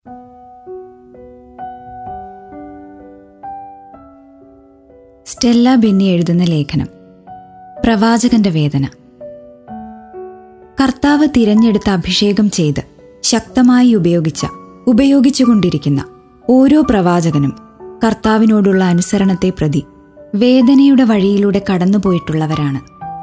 Stella Benny എഴുതുന്ന ലേഖനം പ്രവാചകന്റെ വേദന കർത്താവ് തിരഞ്ഞെടുത്ത് അഭിഷേകം ചെയ്ത് ശക്തമായി ഉപയോഗിച്ച ഉപയോഗിച്ചുകൊണ്ടിരിക്കുന്ന ഓരോ പ്രവാചകനും കർത്താവിനോടുള്ള അനുസരണത്തെ പ്രതി വേദനയുടെ വഴിയിലൂടെ കടന്നുപോയിട്ടുള്ളവരാണ്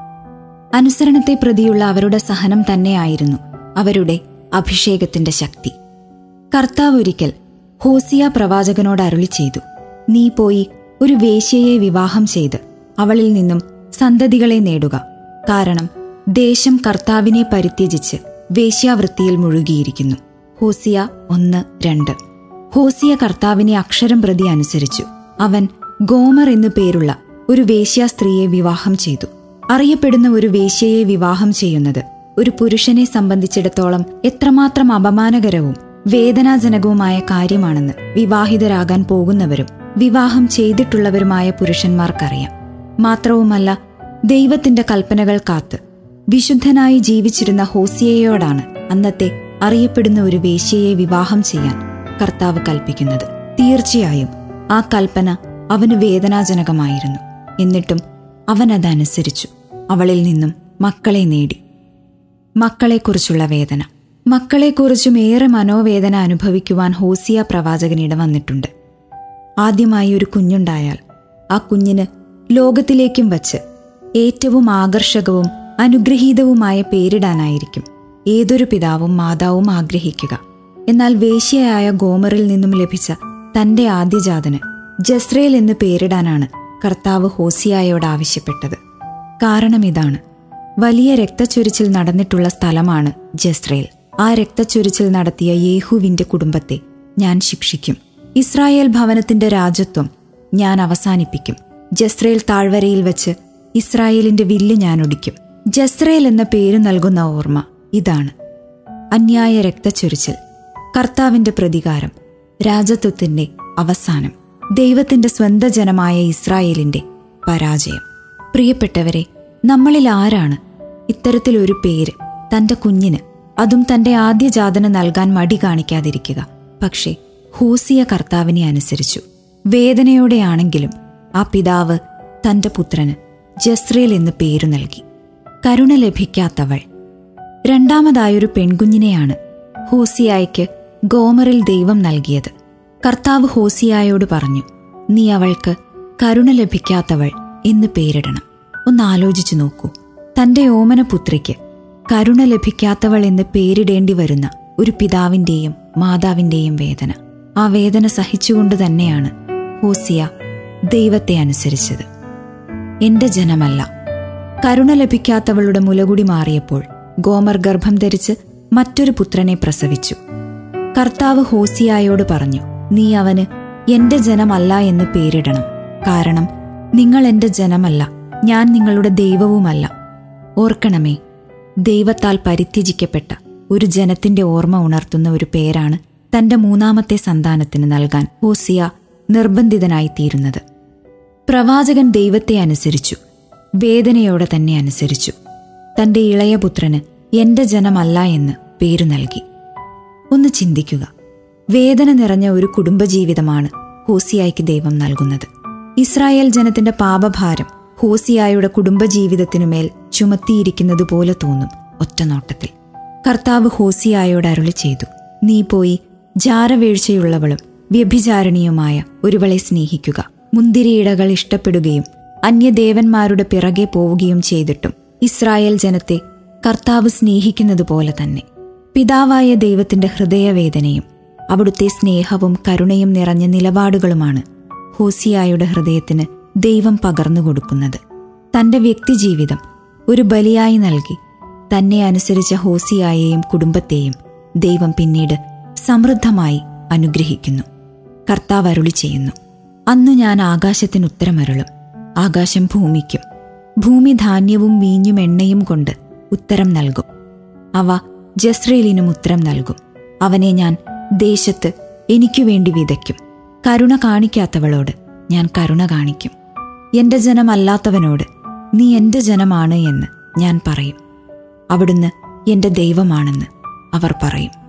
അനുസരണത്തെ പ്രതിയുള്ള അവരുടെ സഹനം തന്നെയായിരുന്നു അവരുടെ അഭിഷേകത്തിന്റെ ശക്തി കർത്താവ് ഒരിക്കൽ ഹോസിയ പ്രവാചകനോട് അരുളി ചെയ്തു നീ പോയി ഒരു വേശ്യയെ വിവാഹം ചെയ്ത് അവളിൽ നിന്നും സന്തതികളെ നേടുക കാരണം ദേശം കർത്താവിനെ പരിത്യജിച്ച് വേശ്യാവൃത്തിയിൽ മുഴുകിയിരിക്കുന്നു ഹോസിയ ഒന്ന് രണ്ട് ഹോസിയ കർത്താവിനെ അക്ഷരം പ്രതി അനുസരിച്ചു അവൻ ഗോമർ എന്നു പേരുള്ള ഒരു വേശ്യാ സ്ത്രീയെ വിവാഹം ചെയ്തു അറിയപ്പെടുന്ന ഒരു വേശ്യയെ വിവാഹം ചെയ്യുന്നത് ഒരു പുരുഷനെ സംബന്ധിച്ചിടത്തോളം എത്രമാത്രം അപമാനകരവും വേദനാജനകവുമായ കാര്യമാണെന്ന് വിവാഹിതരാകാൻ പോകുന്നവരും വിവാഹം ചെയ്തിട്ടുള്ളവരുമായ പുരുഷന്മാർക്കറിയാം മാത്രവുമല്ല ദൈവത്തിന്റെ കൽപ്പനകൾ കാത്ത് വിശുദ്ധനായി ജീവിച്ചിരുന്ന ഹോസിയയോടാണ് അന്നത്തെ അറിയപ്പെടുന്ന ഒരു വേശ്യയെ വിവാഹം ചെയ്യാൻ കർത്താവ് കൽപ്പിക്കുന്നത് തീർച്ചയായും ആ കൽപ്പന അവന് വേദനാജനകമായിരുന്നു എന്നിട്ടും അവൻ അതനുസരിച്ചു അവളിൽ നിന്നും മക്കളെ നേടി മക്കളെക്കുറിച്ചുള്ള വേദന മക്കളെക്കുറിച്ചും ഏറെ മനോവേദന അനുഭവിക്കുവാൻ ഹോസിയ പ്രവാചകനിട വന്നിട്ടുണ്ട് ആദ്യമായി ഒരു കുഞ്ഞുണ്ടായാൽ ആ കുഞ്ഞിന് ലോകത്തിലേക്കും വച്ച് ഏറ്റവും ആകർഷകവും അനുഗ്രഹീതവുമായ പേരിടാനായിരിക്കും ഏതൊരു പിതാവും മാതാവും ആഗ്രഹിക്കുക എന്നാൽ വേശ്യയായ ഗോമറിൽ നിന്നും ലഭിച്ച തന്റെ ആദ്യജാതന് ജസ്രേൽ എന്ന് പേരിടാനാണ് കർത്താവ് ഹോസിയായോട് ആവശ്യപ്പെട്ടത് കാരണം ഇതാണ് വലിയ രക്തച്ചൊരിച്ചിൽ നടന്നിട്ടുള്ള സ്ഥലമാണ് ജസ്രേൽ ആ രക്തച്ചൊരിച്ചിൽ നടത്തിയ യേഹുവിന്റെ കുടുംബത്തെ ഞാൻ ശിക്ഷിക്കും ഇസ്രായേൽ ഭവനത്തിന്റെ രാജത്വം ഞാൻ അവസാനിപ്പിക്കും ജസ്രേൽ താഴ്വരയിൽ വെച്ച് ഇസ്രായേലിന്റെ വില്ല് ഞാൻ ഒടിക്കും ജസ്രേൽ എന്ന പേര് നൽകുന്ന ഓർമ്മ ഇതാണ് അന്യായ രക്തച്ചൊരിച്ചിൽ കർത്താവിന്റെ പ്രതികാരം രാജത്വത്തിന്റെ അവസാനം ദൈവത്തിന്റെ സ്വന്ത ജനമായ ഇസ്രായേലിന്റെ പരാജയം പ്രിയപ്പെട്ടവരെ നമ്മളിൽ ആരാണ് ഇത്തരത്തിലൊരു പേര് തന്റെ കുഞ്ഞിന് അതും തന്റെ ആദ്യജാതന് നൽകാൻ മടി കാണിക്കാതിരിക്കുക പക്ഷേ ഹൂസിയ കർത്താവിനെ അനുസരിച്ചു വേദനയോടെയാണെങ്കിലും ആ പിതാവ് തന്റെ പുത്രന് ജസ്രേൽ എന്ന് പേരു നൽകി കരുണ ലഭിക്കാത്തവൾ രണ്ടാമതായൊരു പെൺകുഞ്ഞിനെയാണ് ഹോസിയായ്ക്ക് ഗോമറിൽ ദൈവം നൽകിയത് കർത്താവ് ഹോസിയായോട് പറഞ്ഞു നീ അവൾക്ക് കരുണ ലഭിക്കാത്തവൾ എന്ന് പേരിടണം ഒന്ന് ആലോചിച്ചു നോക്കൂ തന്റെ ഓമനപുത്രിക്ക് കരുണ ലഭിക്കാത്തവൾ എന്ന് പേരിടേണ്ടി വരുന്ന ഒരു പിതാവിന്റെയും മാതാവിന്റെയും വേദന ആ വേദന സഹിച്ചുകൊണ്ട് തന്നെയാണ് ഹോസിയ ദൈവത്തെ അനുസരിച്ചത് എന്റെ ജനമല്ല കരുണ ലഭിക്കാത്തവളുടെ മുലകുടി മാറിയപ്പോൾ ഗോമർ ഗർഭം ധരിച്ച് മറ്റൊരു പുത്രനെ പ്രസവിച്ചു കർത്താവ് ഹോസിയായോട് പറഞ്ഞു നീ അവന് എന്റെ ജനമല്ല എന്ന് പേരിടണം കാരണം നിങ്ങൾ എന്റെ ജനമല്ല ഞാൻ നിങ്ങളുടെ ദൈവവുമല്ല ഓർക്കണമേ ദൈവത്താൽ പരിത്യജിക്കപ്പെട്ട ഒരു ജനത്തിന്റെ ഓർമ്മ ഉണർത്തുന്ന ഒരു പേരാണ് തന്റെ മൂന്നാമത്തെ സന്താനത്തിന് നൽകാൻ ഹോസിയ നിർബന്ധിതനായിത്തീരുന്നത് പ്രവാചകൻ ദൈവത്തെ അനുസരിച്ചു വേദനയോടെ തന്നെ അനുസരിച്ചു തന്റെ ഇളയ പുത്രന് എന്റെ ജനമല്ല എന്ന് പേരു നൽകി ഒന്ന് ചിന്തിക്കുക വേദന നിറഞ്ഞ ഒരു കുടുംബജീവിതമാണ് ഹോസിയായ്ക്ക് ദൈവം നൽകുന്നത് ഇസ്രായേൽ ജനത്തിന്റെ പാപഭാരം ഹോസിയായുടെ കുടുംബജീവിതത്തിനുമേൽ ചുമത്തിയിരിക്കുന്നത് പോലെ തോന്നും ഒറ്റനോട്ടത്തിൽ കർത്താവ് ഹോസിയായോട് അരുളി ചെയ്തു നീ പോയി ജാരവീഴ്ചയുള്ളവളും വ്യഭിചാരിണിയുമായ ഒരുവളെ സ്നേഹിക്കുക മുന്തിരിയിടകൾ ഇഷ്ടപ്പെടുകയും അന്യദേവന്മാരുടെ പിറകെ പോവുകയും ചെയ്തിട്ടും ഇസ്രായേൽ ജനത്തെ കർത്താവ് സ്നേഹിക്കുന്നത് പോലെ തന്നെ പിതാവായ ദൈവത്തിന്റെ ഹൃദയവേദനയും അവിടുത്തെ സ്നേഹവും കരുണയും നിറഞ്ഞ നിലപാടുകളുമാണ് ഹോസിയായുടെ ഹൃദയത്തിന് ദൈവം പകർന്നു കൊടുക്കുന്നത് തന്റെ വ്യക്തിജീവിതം ഒരു ബലിയായി നൽകി തന്നെ അനുസരിച്ച ഹോസിയായെയും കുടുംബത്തെയും ദൈവം പിന്നീട് സമൃദ്ധമായി അനുഗ്രഹിക്കുന്നു കർത്താവ് അരുളി ചെയ്യുന്നു അന്നു ഞാൻ ആകാശത്തിന് ഉത്തരമരുളും ആകാശം ഭൂമിക്കും ഭൂമി ധാന്യവും വീഞ്ഞും എണ്ണയും കൊണ്ട് ഉത്തരം നൽകും അവ ജസ്രേലിനും ഉത്തരം നൽകും അവനെ ഞാൻ ദേശത്ത് എനിക്കു വേണ്ടി വിതയ്ക്കും കരുണ കാണിക്കാത്തവളോട് ഞാൻ കരുണ കാണിക്കും എന്റെ ജനമല്ലാത്തവനോട് നീ എന്റെ ജനമാണ് എന്ന് ഞാൻ പറയും അവിടുന്ന് എന്റെ ദൈവമാണെന്ന് അവർ പറയും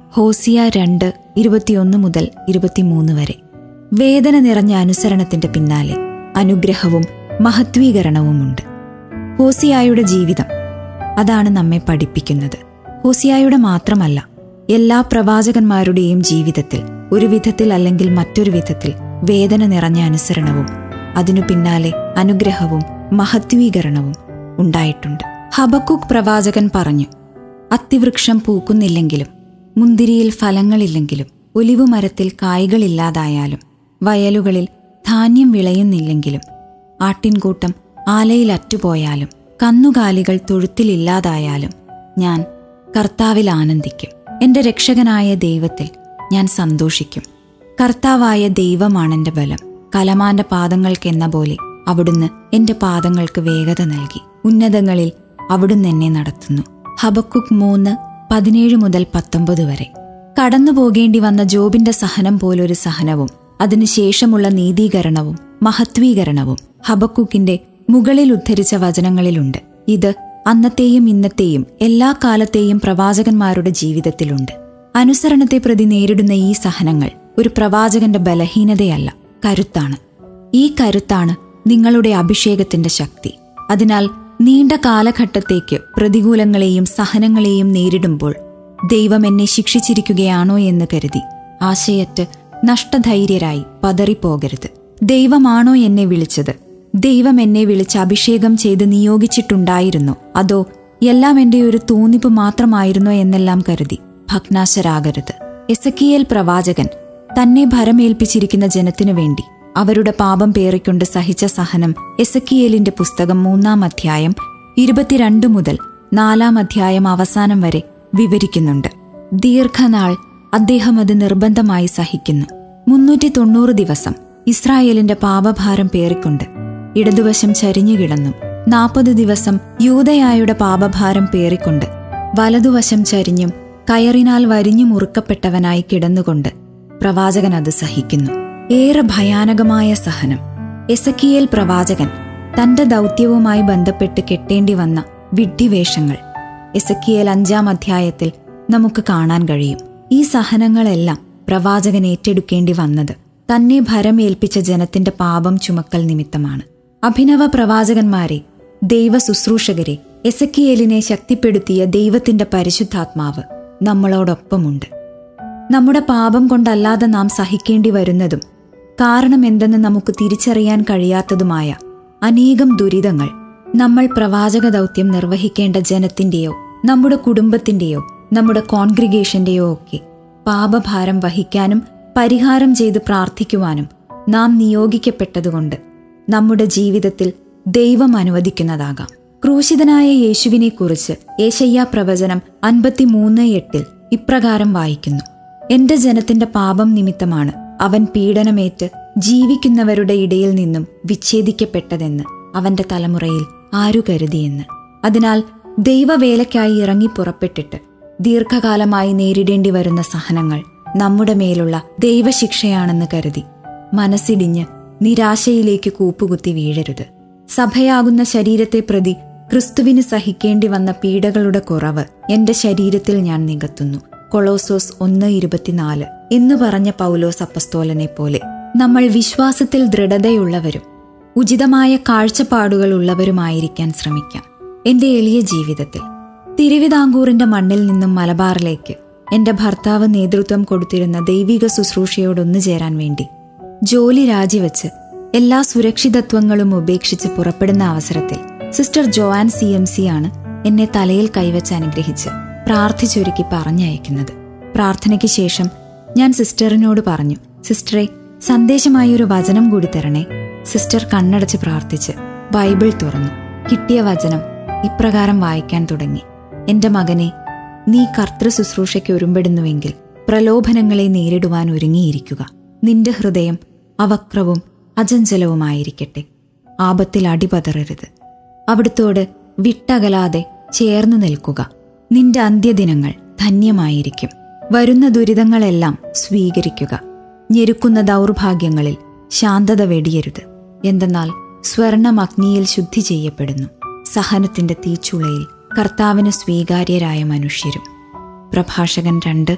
ഹോസിയ രണ്ട് ഇരുപത്തിയൊന്ന് മുതൽ ഇരുപത്തിമൂന്ന് വരെ വേദന നിറഞ്ഞ അനുസരണത്തിന്റെ പിന്നാലെ അനുഗ്രഹവും മഹത്വീകരണവുമുണ്ട് ഹോസിയായുടെ ജീവിതം അതാണ് നമ്മെ പഠിപ്പിക്കുന്നത് ഹോസിയായുടെ മാത്രമല്ല എല്ലാ പ്രവാചകന്മാരുടെയും ജീവിതത്തിൽ ഒരു വിധത്തിൽ അല്ലെങ്കിൽ മറ്റൊരു വിധത്തിൽ വേദന നിറഞ്ഞ അനുസരണവും അതിനു പിന്നാലെ അനുഗ്രഹവും മഹത്വീകരണവും ഉണ്ടായിട്ടുണ്ട് ഹബക്കുക്ക് പ്രവാചകൻ പറഞ്ഞു അത്തിവൃക്ഷം പൂക്കുന്നില്ലെങ്കിലും മുന്തിരിയിൽ ഫലങ്ങളില്ലെങ്കിലും ഒലിവുമരത്തിൽ കായ്കളില്ലാതായാലും വയലുകളിൽ ധാന്യം വിളയുന്നില്ലെങ്കിലും ആട്ടിൻകൂട്ടം ആലയിൽ അറ്റുപോയാലും കന്നുകാലികൾ തൊഴുത്തിലില്ലാതായാലും ഞാൻ കർത്താവിൽ ആനന്ദിക്കും എന്റെ രക്ഷകനായ ദൈവത്തിൽ ഞാൻ സന്തോഷിക്കും കർത്താവായ ദൈവമാണെന്റെ ബലം കലമാന്റെ പാദങ്ങൾക്കെന്ന പോലെ അവിടുന്ന് എന്റെ പാദങ്ങൾക്ക് വേഗത നൽകി ഉന്നതങ്ങളിൽ അവിടുന്ന് എന്നെ നടത്തുന്നു ഹബക്കുക്ക് മൂന്ന് പതിനേഴ് മുതൽ പത്തൊമ്പത് വരെ കടന്നു പോകേണ്ടി വന്ന ജോബിന്റെ സഹനം പോലൊരു സഹനവും അതിനുശേഷമുള്ള നീതീകരണവും മഹത്വീകരണവും ഹബക്കുക്കിന്റെ മുകളിൽ ഉദ്ധരിച്ച വചനങ്ങളിലുണ്ട് ഇത് അന്നത്തെയും ഇന്നത്തെയും എല്ലാ കാലത്തെയും പ്രവാചകന്മാരുടെ ജീവിതത്തിലുണ്ട് അനുസരണത്തെ പ്രതി നേരിടുന്ന ഈ സഹനങ്ങൾ ഒരു പ്രവാചകന്റെ ബലഹീനതയല്ല കരുത്താണ് ഈ കരുത്താണ് നിങ്ങളുടെ അഭിഷേകത്തിന്റെ ശക്തി അതിനാൽ നീണ്ട കാലഘട്ടത്തേക്ക് പ്രതികൂലങ്ങളെയും സഹനങ്ങളെയും നേരിടുമ്പോൾ ദൈവം എന്നെ ശിക്ഷിച്ചിരിക്കുകയാണോ എന്ന് കരുതി ആശയറ്റ് നഷ്ടധൈര്യരായി പതറിപ്പോകരുത് ദൈവമാണോ എന്നെ വിളിച്ചത് ദൈവം എന്നെ വിളിച്ച് അഭിഷേകം ചെയ്ത് നിയോഗിച്ചിട്ടുണ്ടായിരുന്നോ അതോ എല്ലാം എന്റെ ഒരു തോന്നിപ്പ് മാത്രമായിരുന്നോ എന്നെല്ലാം കരുതി ഭഗ്നാശരാകരുത് എസക്കിയേൽ പ്രവാചകൻ തന്നെ ഭരമേൽപ്പിച്ചിരിക്കുന്ന ജനത്തിനു വേണ്ടി അവരുടെ പാപം പേറിക്കൊണ്ട് സഹിച്ച സഹനം എസക്കിയേലിന്റെ പുസ്തകം മൂന്നാം അധ്യായം ഇരുപത്തിരണ്ട് മുതൽ നാലാം അധ്യായം അവസാനം വരെ വിവരിക്കുന്നുണ്ട് ദീർഘനാൾ അദ്ദേഹം അത് നിർബന്ധമായി സഹിക്കുന്നു മുന്നൂറ്റി തൊണ്ണൂറ് ദിവസം ഇസ്രായേലിന്റെ പാപഭാരം പേറിക്കൊണ്ട് ഇടതുവശം ചരിഞ്ഞുകിടന്നും നാൽപ്പത് ദിവസം യൂതയായുടെ പാപഭാരം പേറിക്കൊണ്ട് വലതുവശം ചരിഞ്ഞും കയറിനാൽ വരിഞ്ഞു മുറുക്കപ്പെട്ടവനായി കിടന്നുകൊണ്ട് പ്രവാചകൻ അത് സഹിക്കുന്നു ഏറെ ഭയാനകമായ സഹനം എസക്കിയേൽ പ്രവാചകൻ തന്റെ ദൗത്യവുമായി ബന്ധപ്പെട്ട് കെട്ടേണ്ടി വന്ന വിഡ്ഢിവേഷങ്ങൾ എസക്കിയേൽ അഞ്ചാം അധ്യായത്തിൽ നമുക്ക് കാണാൻ കഴിയും ഈ സഹനങ്ങളെല്ലാം പ്രവാചകൻ ഏറ്റെടുക്കേണ്ടി വന്നത് തന്നെ ഭരമേൽപ്പിച്ച ജനത്തിന്റെ പാപം ചുമക്കൽ നിമിത്തമാണ് അഭിനവ പ്രവാചകന്മാരെ ദൈവ ശുശ്രൂഷകരെ എസക്കിയേലിനെ ശക്തിപ്പെടുത്തിയ ദൈവത്തിന്റെ പരിശുദ്ധാത്മാവ് നമ്മളോടൊപ്പമുണ്ട് നമ്മുടെ പാപം കൊണ്ടല്ലാതെ നാം സഹിക്കേണ്ടി വരുന്നതും കാരണം എന്തെന്ന് നമുക്ക് തിരിച്ചറിയാൻ കഴിയാത്തതുമായ അനേകം ദുരിതങ്ങൾ നമ്മൾ പ്രവാചക ദൗത്യം നിർവഹിക്കേണ്ട ജനത്തിന്റെയോ നമ്മുടെ കുടുംബത്തിന്റെയോ നമ്മുടെ കോൺഗ്രിഗേഷന്റെയോ ഒക്കെ പാപഭാരം വഹിക്കാനും പരിഹാരം ചെയ്ത് പ്രാർത്ഥിക്കുവാനും നാം നിയോഗിക്കപ്പെട്ടതുകൊണ്ട് നമ്മുടെ ജീവിതത്തിൽ ദൈവം അനുവദിക്കുന്നതാകാം ക്രൂശിതനായ യേശുവിനെക്കുറിച്ച് ഏശയ്യ പ്രവചനം അൻപത്തിമൂന്ന് എട്ടിൽ ഇപ്രകാരം വായിക്കുന്നു എന്റെ ജനത്തിന്റെ പാപം നിമിത്തമാണ് അവൻ പീഡനമേറ്റ് ജീവിക്കുന്നവരുടെ ഇടയിൽ നിന്നും വിച്ഛേദിക്കപ്പെട്ടതെന്ന് അവന്റെ തലമുറയിൽ ആരു കരുതിയെന്ന് അതിനാൽ ദൈവവേലയ്ക്കായി ഇറങ്ങി പുറപ്പെട്ടിട്ട് ദീർഘകാലമായി നേരിടേണ്ടി വരുന്ന സഹനങ്ങൾ നമ്മുടെ മേലുള്ള ദൈവശിക്ഷയാണെന്ന് കരുതി മനസ്സിടിഞ്ഞ് നിരാശയിലേക്ക് കൂപ്പുകുത്തി വീഴരുത് സഭയാകുന്ന ശരീരത്തെ പ്രതി ക്രിസ്തുവിന് സഹിക്കേണ്ടി വന്ന പീഡകളുടെ കുറവ് എന്റെ ശരീരത്തിൽ ഞാൻ നികത്തുന്നു കൊളോസോസ് ഒന്ന് ഇരുപത്തിനാല് എന്നു പറഞ്ഞ പൗലോസ് അപ്പസ്തോലനെ പോലെ നമ്മൾ വിശ്വാസത്തിൽ ദൃഢതയുള്ളവരും ഉചിതമായ കാഴ്ചപ്പാടുകൾ ഉള്ളവരുമായിരിക്കാൻ ശ്രമിക്കാം എന്റെ എളിയ ജീവിതത്തിൽ തിരുവിതാംകൂറിന്റെ മണ്ണിൽ നിന്നും മലബാറിലേക്ക് എന്റെ ഭർത്താവ് നേതൃത്വം കൊടുത്തിരുന്ന ദൈവിക ശുശ്രൂഷയോടൊന്നു ചേരാൻ വേണ്ടി ജോലി രാജിവെച്ച് എല്ലാ സുരക്ഷിതത്വങ്ങളും ഉപേക്ഷിച്ച് പുറപ്പെടുന്ന അവസരത്തിൽ sister Joan C M C ആണ് എന്നെ തലയിൽ കൈവച്ച് അനുഗ്രഹിച്ച് പ്രാർത്ഥിച്ചൊരുക്കി പറഞ്ഞയക്കുന്നത് പ്രാർത്ഥനയ്ക്ക് ശേഷം ഞാൻ സിസ്റ്ററിനോട് പറഞ്ഞു സിസ്റ്ററെ സന്ദേശമായി ഒരു വചനം കൂടി തരണേ സിസ്റ്റർ കണ്ണടച്ച് പ്രാർത്ഥിച്ച് ബൈബിൾ തുറന്നു കിട്ടിയ വചനം ഇപ്രകാരം വായിക്കാൻ തുടങ്ങി എന്റെ മകനെ നീ കർത്തൃ ശുശ്രൂഷയ്ക്ക് ഒരുമ്പെടുന്നുവെങ്കിൽ പ്രലോഭനങ്ങളെ നേരിടുവാൻ ഒരുങ്ങിയിരിക്കുക നിന്റെ ഹൃദയം അവക്രവും അചഞ്ചലവുമായിരിക്കട്ടെ ആപത്തിൽ അടിപതറരുത് അവിടുത്തോട് വിട്ടകലാതെ ചേർന്നു നിൽക്കുക നിന്റെ അന്ത്യദിനങ്ങൾ ധന്യമായിരിക്കും വരുന്ന ദുരിതങ്ങളെല്ലാം സ്വീകരിക്കുക ഞെരുക്കുന്ന ദൗർഭാഗ്യങ്ങളിൽ ശാന്തത വെടിയരുത് എന്തെന്നാൽ സ്വർണം അഗ്നിയിൽ ശുദ്ധി ചെയ്യപ്പെടുന്നു സഹനത്തിന്റെ തീച്ചുളയിൽ കർത്താവിന് സ്വീകാര്യരായ മനുഷ്യരും പ്രഭാഷകൻ രണ്ട്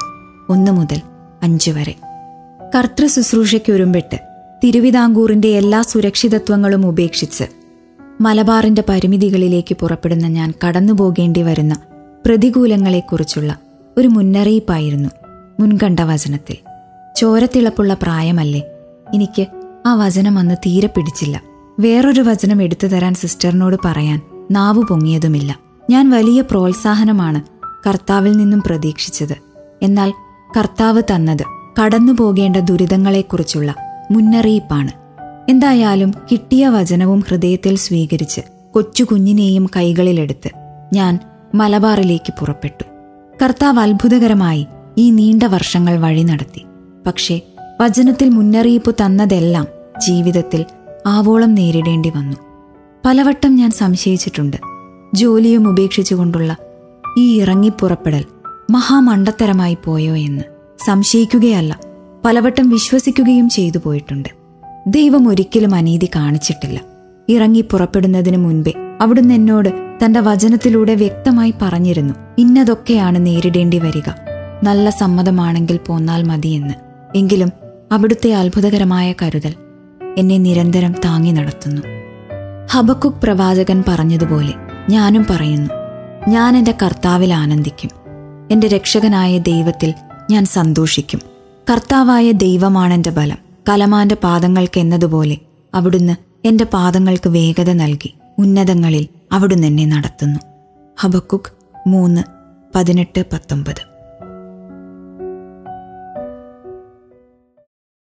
ഒന്ന് മുതൽ അഞ്ച് വരെ കർത്തൃ ശുശ്രൂഷയ്ക്കൊരുമ്പിട്ട് തിരുവിതാംകൂറിന്റെ എല്ലാ സുരക്ഷിതത്വങ്ങളും ഉപേക്ഷിച്ച് മലബാറിന്റെ പരിമിതികളിലേക്ക് പുറപ്പെടുന്ന ഞാൻ കടന്നുപോകേണ്ടി വരുന്ന പ്രതികൂലങ്ങളെക്കുറിച്ചുള്ള ഒരു മുന്നറിയിപ്പായിരുന്നു മുൻകണ്ട വചനത്തിൽ ചോരത്തിളപ്പുള്ള പ്രായമല്ലേ എനിക്ക് ആ വചനം അന്ന് തീരെ പിടിച്ചില്ല വേറൊരു വചനം എടുത്തു തരാൻ സിസ്റ്ററിനോട് പറയാൻ നാവു പൊങ്ങിയതുമില്ല ഞാൻ വലിയ പ്രോത്സാഹനമാണ് കർത്താവിൽ നിന്നും പ്രതീക്ഷിച്ചത് എന്നാൽ കർത്താവ് തന്നത് കടന്നു പോകേണ്ട ദുരിതങ്ങളെക്കുറിച്ചുള്ള മുന്നറിയിപ്പാണ് എന്തായാലും കിട്ടിയ വചനവും ഹൃദയത്തിൽ സ്വീകരിച്ച് കൊച്ചു കുഞ്ഞിനെയും കൈകളിലെടുത്ത് ഞാൻ മലബാറിലേക്ക് പുറപ്പെട്ടു കർത്താവ് അത്ഭുതകരമായി ഈ നീണ്ട വർഷങ്ങൾ വഴി നടത്തി പക്ഷേ വചനത്തിൽ മുന്നറിയിപ്പ് തന്നതെല്ലാം ജീവിതത്തിൽ ആവോളം നേരിടേണ്ടി വന്നു പലവട്ടം ഞാൻ സംശയിച്ചിട്ടുണ്ട് ജോലിയും ഉപേക്ഷിച്ചുകൊണ്ടുള്ള ഈ ഇറങ്ങിപ്പുറപ്പെടൽ മഹാമണ്ടത്തരമായി പോയോ എന്ന് സംശയിക്കുകയല്ല പലവട്ടം വിശ്വസിക്കുകയും ചെയ്തു പോയിട്ടുണ്ട് ദൈവം ഒരിക്കലും അനീതി കാണിച്ചിട്ടില്ല ഇറങ്ങി പുറപ്പെടുന്നതിന് മുൻപേ അവിടുന്ന് എന്നോട് തന്റെ വചനത്തിലൂടെ വ്യക്തമായി പറഞ്ഞിരുന്നു ഇന്നതൊക്കെയാണ് നേരിടേണ്ടി വരിക നല്ല സമ്മതമാണെങ്കിൽ പോന്നാൽ മതിയെന്ന് എങ്കിലും അവിടുത്തെ അത്ഭുതകരമായ കരുതൽ എന്നെ നിരന്തരം താങ്ങി നടത്തുന്നു ഹബക്കുക് പ്രവാചകൻ പറഞ്ഞതുപോലെ ഞാനും പറയുന്നു ഞാൻ എൻ്റെ കർത്താവിൽ ആനന്ദിക്കും എൻ്റെ രക്ഷകനായ ദൈവത്തിൽ ഞാൻ സന്തോഷിക്കും കർത്താവായ ദൈവമാണെൻ്റെ ബലം കലമാന്റെ പാദങ്ങൾക്ക് എന്നതുപോലെ അവിടുന്ന് എൻ്റെ പാദങ്ങൾക്ക് വേഗത നൽകി ഉന്നതങ്ങളിൽ അവിടുന്ന് എന്നെ നടത്തുന്നു ഹബക്കുക് മൂന്ന് പതിനെട്ട് പത്തൊമ്പത്